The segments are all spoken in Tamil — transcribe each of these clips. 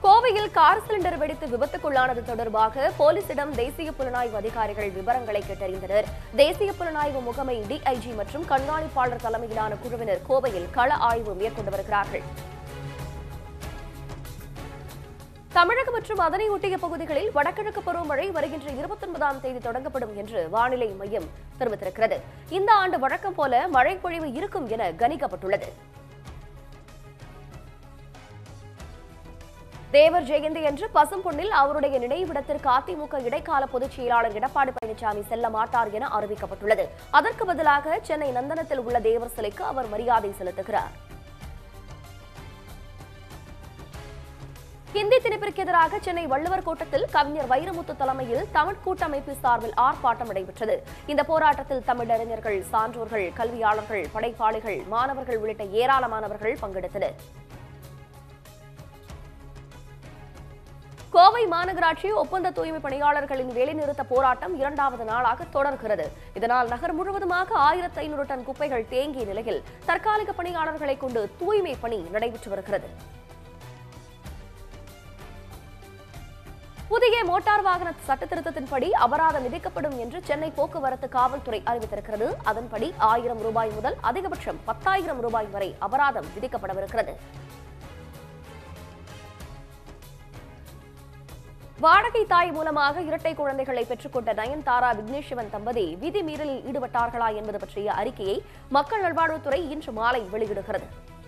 கோவையில் கார் சிலிண்டர் வெடித்து விபத்துக்குள்ளானது தொடர்பாக போலீசிடம் தேசிய புலனாய்வு அதிகாரிகள் விவரங்களை கேட்டறிந்தனர் தேசிய புலனாய்வு முகமை டிஐஜி மற்றும் கண்காணிப்பாளர் தலைமையிலான குழுவினர் கோவையில் கள ஆய்வு மேற்கொண்டு வருகிறார்கள் தமிழகம் மற்றும் அதனை ஒட்டிய பகுதிகளில் வடகிழக்கு பருவமழை வருகின்ற இருபத்தி ஒன்பதாம் தேதி தொடங்கப்படும் என்று வானிலை மையம் தெரிவித்திருக்கிறது இந்த ஆண்டு வழக்கம் போல மழை பொழிவு இருக்கும் என கணிக்கப்பட்டுள்ளது தேவர் ஜெயந்தி என்று பசும்பொன்னில் அவருடைய நினைவிடத்திற்கு அதிமுக இடைக்கால பொதுச் செயலாளர் எடப்பாடி பழனிசாமி செல்ல மாட்டார் என அறிவிக்கப்பட்டுள்ளது அதற்கு பதிலாக சென்னை நந்தனத்தில் உள்ள தேவர் சிலைக்கு அவர் மரியாதை செலுத்துகிறார் ஹிந்தி திணிப்பிற்கு எதிராக சென்னை வள்ளுவர் கோட்டத்தில் கவிஞர் வைரமுத்து தலைமையில் தமிழ் கூட்டமைப்பு சார்பில் ஆர்ப்பாட்டம் நடைபெற்றது இந்த போராட்டத்தில் தமிழறிஞர்கள் சான்றோர்கள் கல்வியாளர்கள் படைப்பாளிகள் மாணவர்கள் உள்ளிட்ட ஏராளமானவர்கள் பங்கெடுத்தனர் கோவை மாநகராட்சி ஒப்பந்த தூய்மை பணியாளர்களின் வேலைநிறுத்த போராட்டம் இரண்டாவது நாளாக தொடர்கிறது இதனால் நகர் முழுவதுமாக ஆயிரத்தி ஐநூறு டன் குப்பைகள் தேங்கிய நிலையில் தற்காலிக பணியாளர்களை கொண்டு தூய்மை பணி நடைபெற்று வருகிறது புதிய மோட்டார் வாகன சட்ட திருத்தத்தின்படி அபராதம் விதிக்கப்படும் என்று சென்னை போக்குவரத்து காவல்துறை அறிவித்திருக்கிறது அதன்படி ஆயிரம் ரூபாய் முதல் அதிகபட்சம் பத்தாயிரம் ரூபாய் வரை அபராதம் விதிக்கப்படவிருக்கிறது வாடகை தாய் மூலமாக இரட்டை குழந்தைகளை பெற்றுக்கொண்ட நயன்தாரா விக்னேஸ்வரன் தம்பதி விதி மீறலில் ஈடுபட்டார்களா என்பது பற்றிய அறிக்கையை மக்கள் நல்வாழ்வுத்துறை இன்று மாலை வெளியிடுகிறது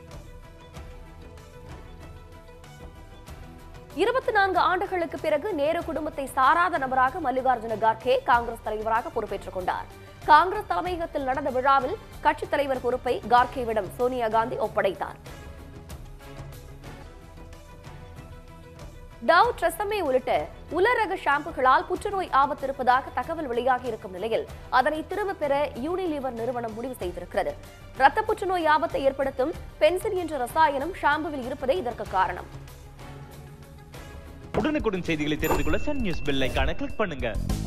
இருபத்தி நான்கு ஆண்டுகளுக்கு பிறகு நேரு குடும்பத்தை சாராத நபராக மல்லிகார்ஜுன கார்கே காங்கிரஸ் தலைவராக பொறுப்பேற்றுக் கொண்டார் காங்கிரஸ் தலைமையகத்தில் நடந்த விழாவில் கட்சித் தலைவர் பொறுப்பை கார்கேவிடம் சோனியா காந்தி ஒப்படைத்தார் டவ் ட்ரெசமே உள்ளிட்ட உலரக ஷாம்புகளால் புற்றுநோய் ஆபத்து இருப்பதாக தகவல் வெளியாகி இருக்கும் நிலையில் அதனை திரும்பப் பெற யூனிலீவர் நிறுவனம் முடிவு செய்திருக்கிறது ரத்த புற்றுநோய் ஆபத்தை ஏற்படுத்தும் பென்சின் என்ற ரசாயனம் ஷாம்புவில் இருப்பதே இதற்கு காரணம் உடனுக்குடன் செய்திகளை தெரிந்து கொள்ள சன் நியூஸ் பெல் ஐகானை கிளிக் பண்ணுங்க